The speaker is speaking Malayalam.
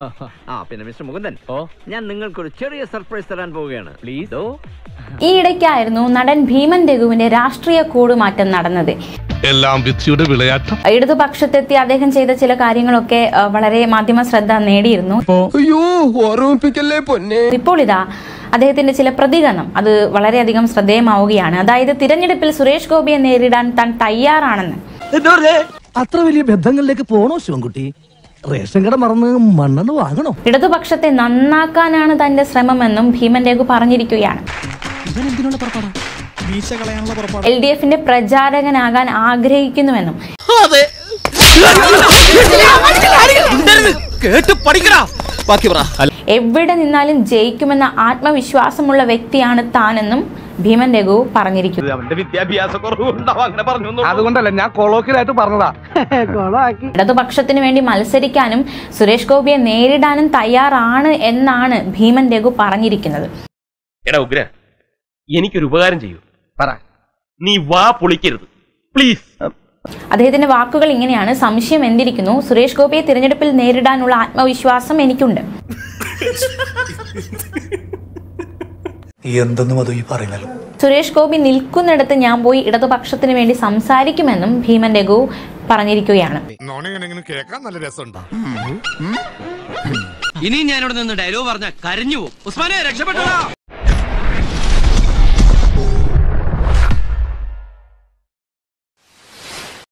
ആ പിന്നെ മിസ്റ്റർ മുകുന്ദൻ ഓ ഞാൻ നിങ്ങൾക്കൊരു ചെറിയ സർപ്രൈസ് തരാൻ പോവുകയാണ് പ്ലീസ് ഓ ഈ ഇടയ്ക്കായിരുന്നു നടൻ ഭീമൻ രഘുവിന്റെ രാഷ്ട്രീയ കൂടുമാറ്റം നടന്നത് എല്ലാം വിധിയുടെ വിളയാട്ടം ഇടതുപക്ഷത്തെത്തി അദ്ദേഹം ചെയ്ത ചില കാര്യങ്ങളൊക്കെ ആ, വളരെ മാധ്യമ ശ്രദ്ധ നേടിയിരുന്നു അയ്യോ ഓർമ്മിപ്പിക്കല്ലേ പൊന്നെ ഇപ്പോൾ ഇതാ അദ്ദേഹത്തിന്റെ ചില പ്രതികരണം അത് വളരെയധികം ശ്രദ്ധേയമാവുകയാണ് അതായത് തിരഞ്ഞെടുപ്പിൽ സുരേഷ് ഗോപിയെ നേരിടാൻ താൻ തയ്യാറാണെന്ന് അത്ര വലിയ ബന്ധങ്ങളിലേക്ക് പോണോ ശിവൻകുട്ടി റേഷൻ കട മറന്ന് മണ്ണെണ്ണ വാങ്ങണോ ഇടതുപക്ഷത്തെ നന്നാക്കാനാണ് തന്റെ ശ്രമമെന്നും ഭീമൻ രഘു പറഞ്ഞിരിക്കുകയാണ് എൽ ഡി എഫിന്റെ പ്രചാരകനാകാൻ ആഗ്രഹിക്കുന്നുവെന്നും കേട്ട് പഠിക്കടാ ബാക്കി പറ എവിടെ നിന്നാലും ജയിക്കുമെന്ന ആത്മവിശ്വാസമുള്ള വ്യക്തിയാണ് താനെന്നും ഭീമൻ രഘു പറഞ്ഞിരിക്കുന്നു അവന്റെ വിദ്യാഭ്യാസ കുറവുണ്ടാവും അങ്ങനെ പറഞ്ഞു അതുകൊണ്ടല്ല ഞാൻ കൊളോക്കിലായിട്ട് പറഞ്ഞതാ കൊളാക്കി ഇടതുപക്ഷത്തിന് വേണ്ടി മത്സരിക്കാനും സുരേഷ് ഗോപിയെ നേരിടാനും തയ്യാറാണ് എന്നാണ് ഭീമൻ രഘു പറഞ്ഞിരിക്കുന്നത് എടാ ഉഗ്ര എനിക്കൊരു ഉപകാരം ചെയ്യൂ പറ നീ വാ പൊളിക്കരുത് പ്ലീസ് അദ്ദേഹത്തിന്റെ വാക്കുകൾ ഇങ്ങനെയാണ് സംശയം എന്തിരിക്കുന്നു സുരേഷ് ഗോപിയെ തിരഞ്ഞെടുപ്പിൽ നേരിടാനുള്ള ആത്മവിശ്വാസം എനിക്കുണ്ട് എന്തെന്നും അത് ഈ പറയുന്നല്ലോ സുരേഷ് ഗോപി നിൽക്കുന്നിടത്ത് ഞാൻ പോയി ഇടതുപക്ഷത്തിന് വേണ്ടി സംസാരിക്കുമെന്നും ഭീമൻ രഘു പറഞ്ഞിരിക്കുകയാണ് കേൾക്കാൻ നല്ല രസമുണ്ട് ഇനി ഞാനിവിടെ നിന്ന് ഡയലോഗ് പറഞ്ഞ കരഞ്ഞു പോകും ഉസ്മാനെ രക്ഷപ്പെട്ടോ